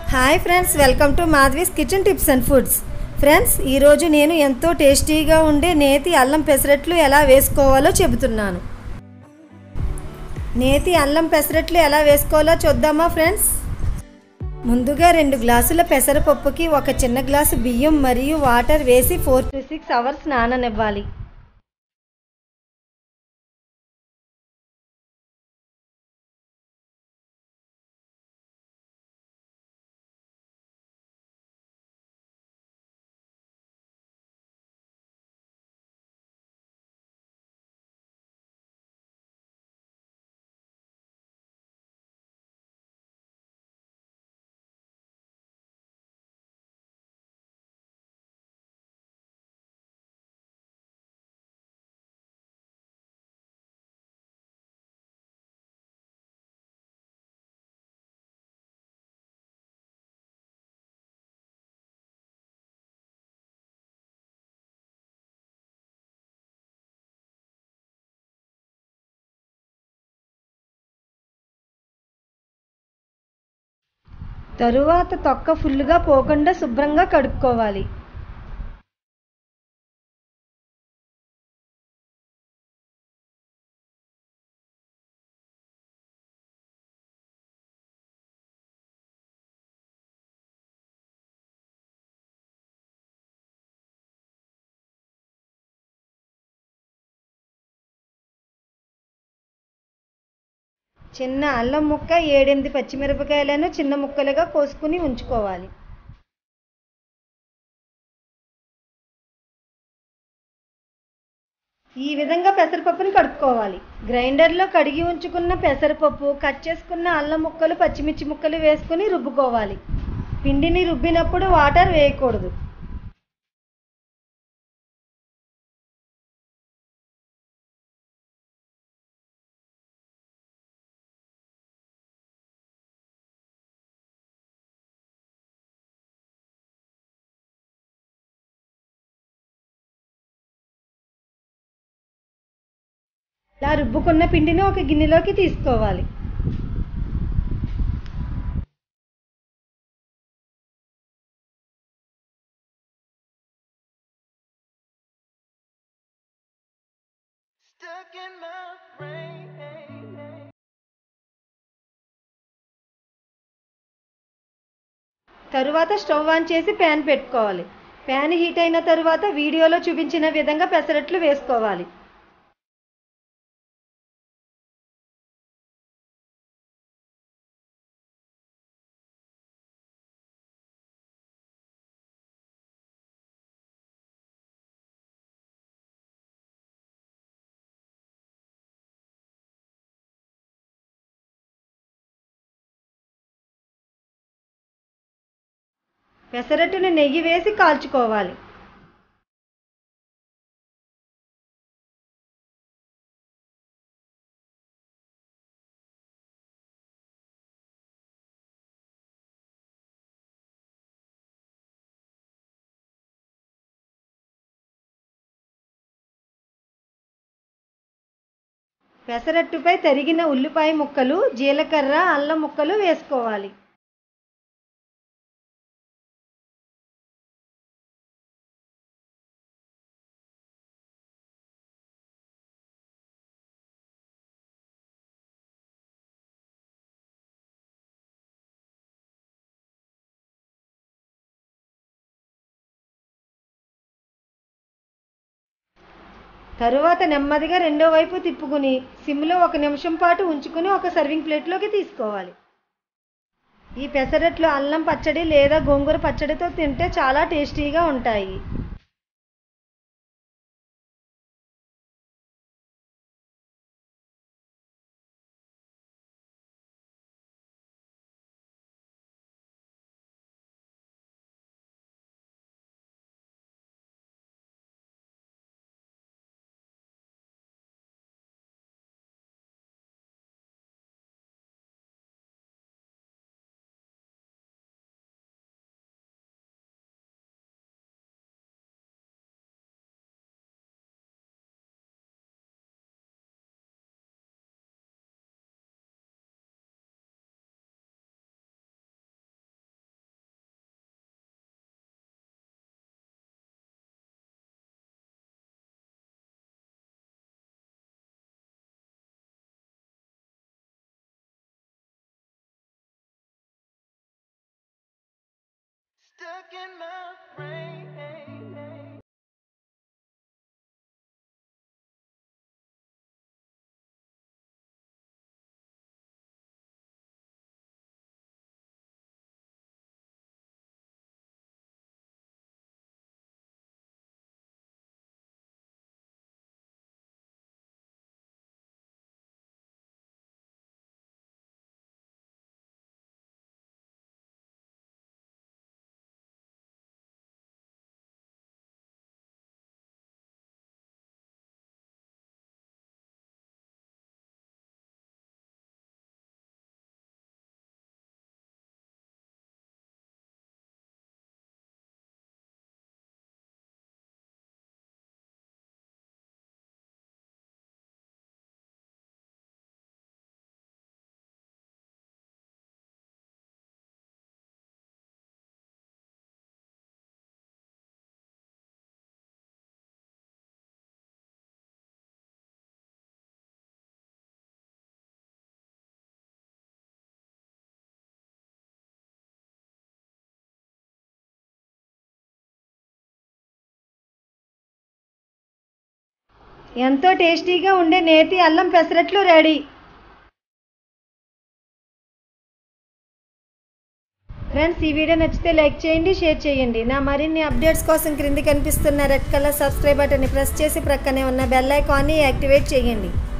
Hi friends welcome to Madhavi's kitchen tips and foods friends ఈరోజు నేను ఎంతో టేస్టీగా ఉండే నేతి అల్లం పెసరట్లు ఎలా వేసుకోవాలో చెబుతున్నాను నేతి అల్లం పెసరట్లు ఎలా వేసుకోవాలో చూద్దామా ఫ్రెండ్స్ ముందుగా రెండు గ్లాసుల పెసరపప్పుకి ఒక చిన్న గ్లాసు బియ్యం మరియు వాటర్ వేసి ఫోర్ టు సిక్స్ అవర్స్ నాననివ్వాలి తరువాత తొక్క ఫుల్గా పోకుండా శుభ్రంగా కడుక్కోవాలి చిన్న అల్లం ముక్క ఏడెనిమిది పచ్చిమిరపకాయలను చిన్న ముక్కలుగా కోసుకుని ఉంచుకోవాలి ఈ విధంగా పెసరపప్పుని కడుక్కోవాలి గ్రైండర్లో కడిగి ఉంచుకున్న పెసరపప్పు కట్ చేసుకున్న అల్లం ముక్కలు పచ్చిమిర్చి ముక్కలు వేసుకుని రుబ్బుకోవాలి పిండిని రుబ్బినప్పుడు వాటర్ వేయకూడదు ఇలా రుబ్బుకున్న పిండిని ఒక గిన్నెలోకి తీసుకోవాలి Stuck in my brain. తరువాత స్టవ్ ఆన్ చేసి ప్యాన్ పెట్టుకోవాలి ప్యాన్ హీట్ అయిన తరువాత వీడియోలో చూపించిన విధంగా పెసరట్లు వేసుకోవాలి పెసరట్టుని నెయ్యి వేసి కాల్చుకోవాలి పెసరట్టుపై తరిగిన ఉల్లిపాయ ముక్కలు జీలకర్ర అల్లం ముక్కలు వేసుకోవాలి తరువాత నెమ్మదిగా రెండో వైపు తిప్పుకుని సిమ్లో ఒక నిమిషం పాటు ఉంచుకుని ఒక సర్వింగ్ ప్లేట్లోకి తీసుకోవాలి ఈ పెసరట్లు అల్లం పచ్చడి లేదా గోంగూర పచ్చడితో తింటే చాలా టేస్టీగా ఉంటాయి Stuck in my brain. ఎంతో టేస్టీగా ఉండే నేతి అల్లం పెసరట్లు రెడీ ఫ్రెండ్స్ ఈ వీడియో నచ్చితే లైక్ చేయండి షేర్ చేయండి నా మరిన్ని అప్డేట్స్ కోసం క్రింది కనిపిస్తున్న రెడ్ కలర్ సబ్స్క్రైబ్ బటన్ని ప్రెస్ చేసి ప్రక్కనే ఉన్న బెల్ ఐకాన్ని యాక్టివేట్ చేయండి